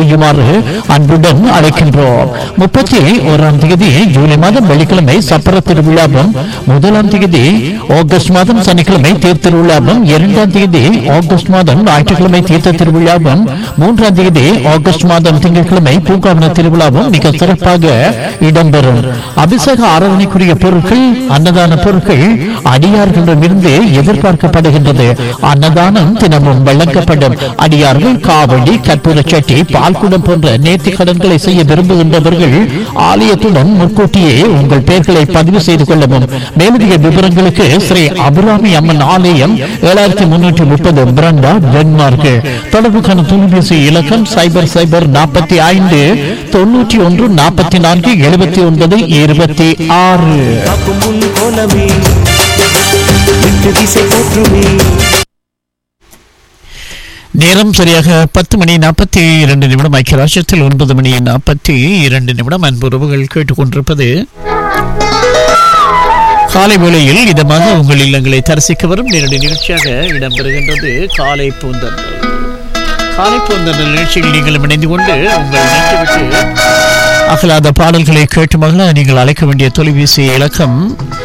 செய்யுமாறு அன்புடன் அழைக்கின்றோம் முப்பத்தி ஓராம் தேதி ஜூலை மாதம் வெள்ளிக்கிழமை சப்பர திருவிழாவும் முதலாம் தேதி ஆகஸ்ட் மாதம் சனிக்கிழமை தேர் திருவிழாவும் இரண்டாம் தேதி ஆகஸ்ட் மாதம் ஞாயிற்றுக்கிழமை தீர்த்த திருவிழாவும் மூன்றாம் தேதி ஆகஸ்ட் மாதம் திங்கட்கிழமை பூங்காவன திருவிழாவும் மிக சிறப்பாக இடம்பெறும் அபிஷேக ஆராதனைக்குரிய பொருட்கள் அன்னதான பொருட்கள் அடியார்களிடமிருந்து எதிர்பார்க்கப்படுகின்றது அன்னதானம் தினமும் வழங்கப்படும் அடியார்கள் காவடி கற்பூர சட்டி பால்குடம் போன்ற நேர்த்தி கடன்களை செய்ய விரும்புகின்றவர்கள் ஆலயத்துடன் முன்கூட்டியே உங்கள் பெயர்களை பதிவு செய்து கொள்ளவும் மேலதிக விவரங்களுக்கு ஸ்ரீ அபிராமி அம்மன் ஆலயம் ஏழாயிரத்தி முன்னூற்றி முப்பது பிரண்டா டென்மார்க் தொடர்புக்கான தொலைபேசி இலக்கம் சைபர் சைபர் நாற்பத்தி ஐந்து தொன்னூற்றி ஒன்று நாற்பத்தி நான்கு எழுபத்தி ஒன்பது இருபத்தி ஆறு காக்கும் உன் கோலமே எட்டு திசை போற்றுமே நேரம் சரியாக பத்து மணி நாற்பத்தி இரண்டு நிமிடம் ஐக்கிய ராஷ்டிரத்தில் ஒன்பது மணி நாற்பத்தி இரண்டு நிமிடம் அன்புறவுகள் கேட்டுக்கொண்டிருப்பது காலை வேளையில் இதமாக உங்கள் இல்லங்களை தரிசிக்க வரும் நேரடி நிகழ்ச்சியாக இடம்பெறுகின்றது காலை பூந்தன்றல் காலை பூந்தன்றல் நிகழ்ச்சியில் நீங்கள் இணைந்து கொண்டு உங்கள் நெஞ்சு விட்டு அகலாத பாடல்களை கேட்டு மகள நீங்கள் அழைக்க வேண்டிய தொலைபேசி இலக்கம்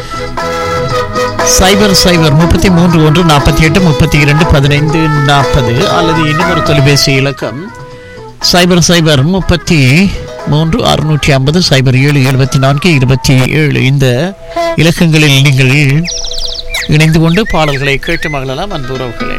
சைபர் சைபர் முப்பத்தி மூன்று ஒன்று நாற்பத்தி எட்டு முப்பத்தி இரண்டு பதினைந்து நாற்பது அல்லது இன்னும் ஒரு தொலைபேசி இலக்கம் சைபர் சைபர் முப்பத்தி மூன்று அறுநூற்றி ஐம்பது சைபர் ஏழு எழுபத்தி நான்கு இருபத்தி ஏழு இந்த இலக்கங்களில் நீங்கள் இணைந்து கொண்டு பாடல்களை கேட்டு மகளலாம் அன்புறவுகளே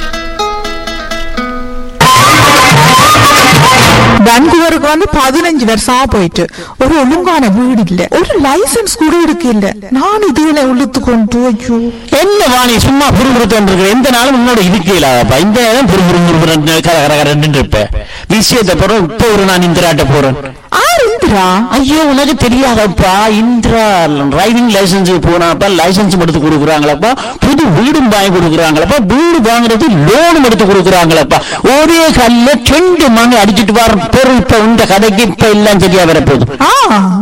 பெங்களூருக்கு வந்து பதினஞ்சு வருஷமா போயிட்டு ஒரு ஒழுங்கான வீடு இல்ல ஒரு லைசன்ஸ் கூட இருக்கு இல்ல நான் இதுல உள்ளுத்து கொண்டு ஐயோ என்ன வாணி சும்மா புருபுறுத்தம் இருக்கிற எந்த நாளும் உன்னோட இருக்கலாப்பா இந்த நேரம் புருபுரு கர கர கரன்னு இருப்ப விஷயத்தை போறோம் இப்போ ஒரு நான் இந்திராட்ட போறேன் ஆர் இந்திரா ஐயோ உனக்கு தெரியாதப்பா இந்திரா டிரைவிங் லைசன்ஸ் போனாப்பா லைசன்ஸ் எடுத்து கொடுக்குறாங்களப்பா புது வீடும் வாங்கி கொடுக்குறாங்களப்பா வீடு வாங்குறது லோனும் எடுத்து கொடுக்குறாங்களப்பா ஒரே கல்ல ரெண்டு மணி அடிச்சிட்டு வர பொருள் இப்ப இந்த கதைக்கு இப்ப எல்லாம் சரியா வரப்போகுது ஆ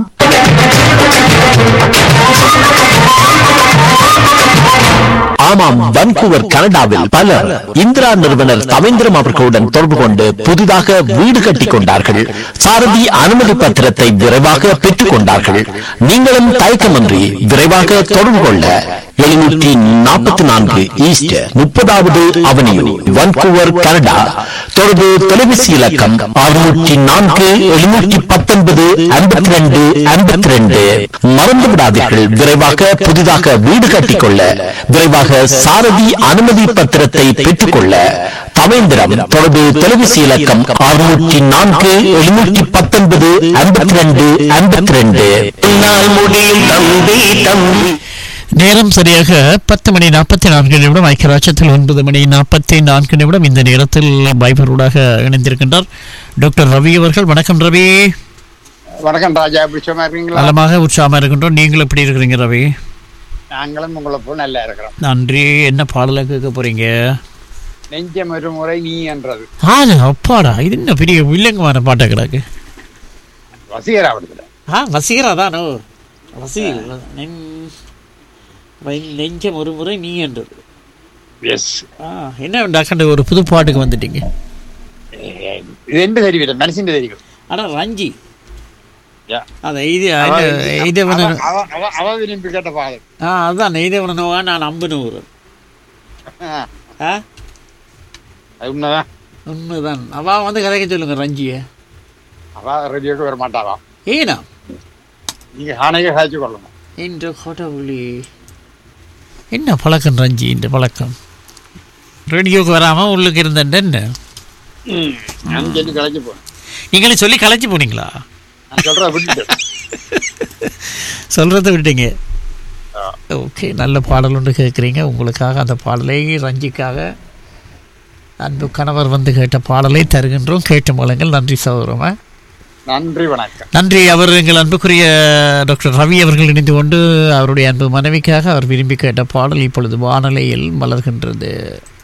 ஆமாம் வன்கூவர் கனடாவில் பலர் இந்திரா நிறுவனர் தவேந்திரம் அவர்களுடன் தொடர்பு கொண்டு புதிதாக வீடு கட்டிக் கொண்டார்கள் சாரதி அனுமதி பத்திரத்தை விரைவாக பெற்றுக் கொண்டார்கள் நீங்களும் தயக்கமின்றி விரைவாக தொடர்பு கொள்ள எழுநூற்றி நாற்பத்தி நான்கு ஈஸ்ட் முப்பதாவது அவனியூ வன்கூவர் கனடா தொடர்பு தொலைபேசி இலக்கம் அறுநூற்றி நான்கு எழுநூற்றி பத்தொன்பது ஐம்பத்தி ரெண்டு ஐம்பத்தி ரெண்டு மறந்து விடாதீர்கள் விரைவாக புதிதாக வீடு கட்டிக்கொள்ள விரைவாக சாரதி அனுமதி பத்திரத்தை பெற்றுக்கொள்ள தவேந்திரம் தொடர்பு தொலைபேசி இலக்கம் அறுநூற்றி நான்கு எழுநூற்றி பத்தொன்பது ஐம்பத்தி ரெண்டு ஐம்பத்தி ரெண்டு முடியும் தம்பி தம்பி நேரம் சரியாக பத்து மணி நாற்பத்தி நான்கு நிமிடம் ஐக்கிய ராஜ்யத்தில் ஒன்பது மணி நாற்பத்தி நான்கு நிமிடம் இந்த நேரத்தில் பைபரோடாக இணைந்திருக்கின்றார் டாக்டர் ரவி அவர்கள் வணக்கம் ரவி வணக்கம் ராஜா எப்படி சும்மா இருக்கீங்களா நலமாக உற்சாகமாக இருக்கின்றோம் நீங்கள் எப்படி இருக்கிறீங்க ரவி நாங்களும் உங்களை போல் நல்லா இருக்கிறோம் நன்றி என்ன பாடலை கேட்க போறீங்க நெஞ்சம் ஒரு முறை நீ என்றது ஆ அப்பாடா இது என்ன பெரிய வில்லங்கமான பாட்டை கிடக்கு வசீகராவடத்துல ஆ வசீகரா தானோ வசீகர் நெஞ் வை- நெஞ்சம் ஒரு முறை நீ என்றது எஸ் ஆ என்ன டாக்டர் ஒரு புது பாட்டுக்கு வந்துட்டீங்க இது எந்த தெரிவில மனசின் தெரியும் ஆனால் ரஞ்சி Yeah. அதை இது இதவன அவ விரும்பி கேட்ட பாடல் ஆ அதான் இதவனோவா நான் அம்பனூர் ஆ அது உண்மைதான் உண்மைதான் அவா வந்து கதைக்க சொல்லுங்க ரஞ்சிய அவ ரெடியோக்கு வர மாட்டாவா ஏனா நீங்க ஆணையை சாய்ச்சி கொள்ளணும் என்ற கடவுளே என்ன பழக்கம் ரஞ்சி இந்த பழக்கம் ரேடியோக்கு வராமல் உள்ளுக்கு இருந்தேன் என்ன நான் சொல்லி கலைச்சு போனேன் நீங்களே சொல்லி கலைச்சு போனீங்களா நான் சொல்றத விட்டுட்டு சொல்கிறத விட்டீங்க ஓகே நல்ல பாடல் ஒன்று கேட்குறீங்க உங்களுக்காக அந்த பாடலை ரஞ்சிக்காக அன்பு கணவர் வந்து கேட்ட பாடலை தருகின்றோம் கேட்டு மலங்கள் நன்றி சகோதரமா நன்றி வணக்கம் நன்றி அவர் எங்கள் அன்புக்குரிய டாக்டர் ரவி அவர்கள் இணைந்து கொண்டு அவருடைய அன்பு மனைவிக்காக அவர் விரும்பி கேட்ட பாடல் இப்பொழுது வானலையில் மலர்கின்றது